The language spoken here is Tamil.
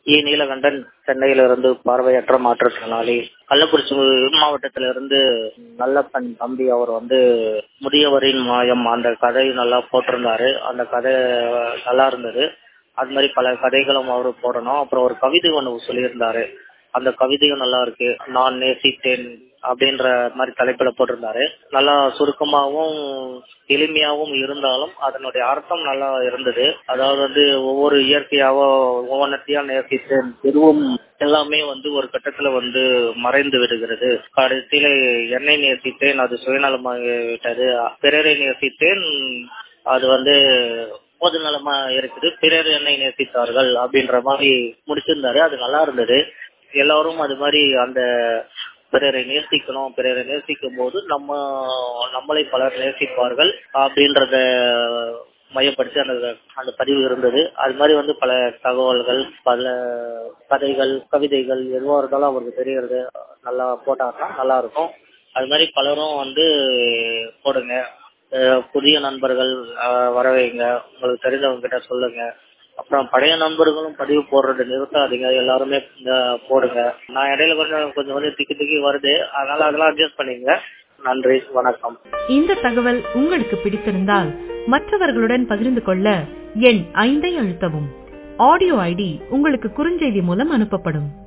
இ நீலகண்டன் சென்னையிலிருந்து பார்வையற்ற மாற்றுத்திறனாளி கள்ளக்குறிச்சி மாவட்டத்திலிருந்து நல்லப்பன் தம்பி அவர் வந்து முதியவரின் மாயம் அந்த கதை நல்லா போட்டிருந்தாரு அந்த கதை நல்லா இருந்தது அது மாதிரி பல கதைகளும் அவரு போடணும் அப்புறம் ஒரு கவிதை ஒன்று சொல்லியிருந்தாரு அந்த கவிதையும் நல்லா இருக்கு நான் நேசித்தேன் அப்படின்ற மாதிரி தலைப்பில் போட்டிருந்தாரு நல்லா சுருக்கமாகவும் எளிமையாகவும் இருந்தாலும் அதனுடைய அர்த்தம் நல்லா இருந்தது அதாவது வந்து ஒவ்வொரு இயற்கையாவோ ஒவ்வொன்றத்தையா நேசித்தேன் எதுவும் எல்லாமே வந்து ஒரு கட்டத்துல வந்து மறைந்து விடுகிறது கடைசியில என்னை நேசித்தேன் அது சுயநலமாக விட்டது பிறரை நேசித்தேன் அது வந்து பொது நலமா இருக்குது பிறர் என்னை நேசித்தார்கள் அப்படின்ற மாதிரி முடிச்சிருந்தாரு அது நல்லா இருந்தது எல்லாரும் அது மாதிரி அந்த பிறரை நேசிக்கணும் பிறரை நேசிக்கும் போது நம்ம நம்மளை பலர் நேசிப்பார்கள் அப்படின்றத மையப்படுத்தி அந்த அந்த பதிவு இருந்தது அது மாதிரி வந்து பல தகவல்கள் பல கதைகள் கவிதைகள் எதுவாக இருந்தாலும் அவருக்கு தெரிகிறது நல்லா போட்டாருன்னா நல்லா இருக்கும் அது மாதிரி பலரும் வந்து போடுங்க புதிய நண்பர்கள் வர வைங்க உங்களுக்கு தெரிஞ்சவங்க கிட்ட சொல்லுங்க அப்புறம் பழைய நண்பர்களும் பதிவு போடுறது நிறுத்தாதீங்க எல்லாருமே போடுங்க நான் இடையில கொஞ்சம் கொஞ்சம் கொஞ்சம் திக்கி திக்கி வருது அதனால அதெல்லாம் அட்ஜஸ்ட் பண்ணிங்க நன்றி வணக்கம் இந்த தகவல் உங்களுக்கு பிடித்திருந்தால் மற்றவர்களுடன் பகிர்ந்து கொள்ள எண் ஐந்தை அழுத்தவும் ஆடியோ ஐடி உங்களுக்கு குறுஞ்செய்தி மூலம் அனுப்பப்படும்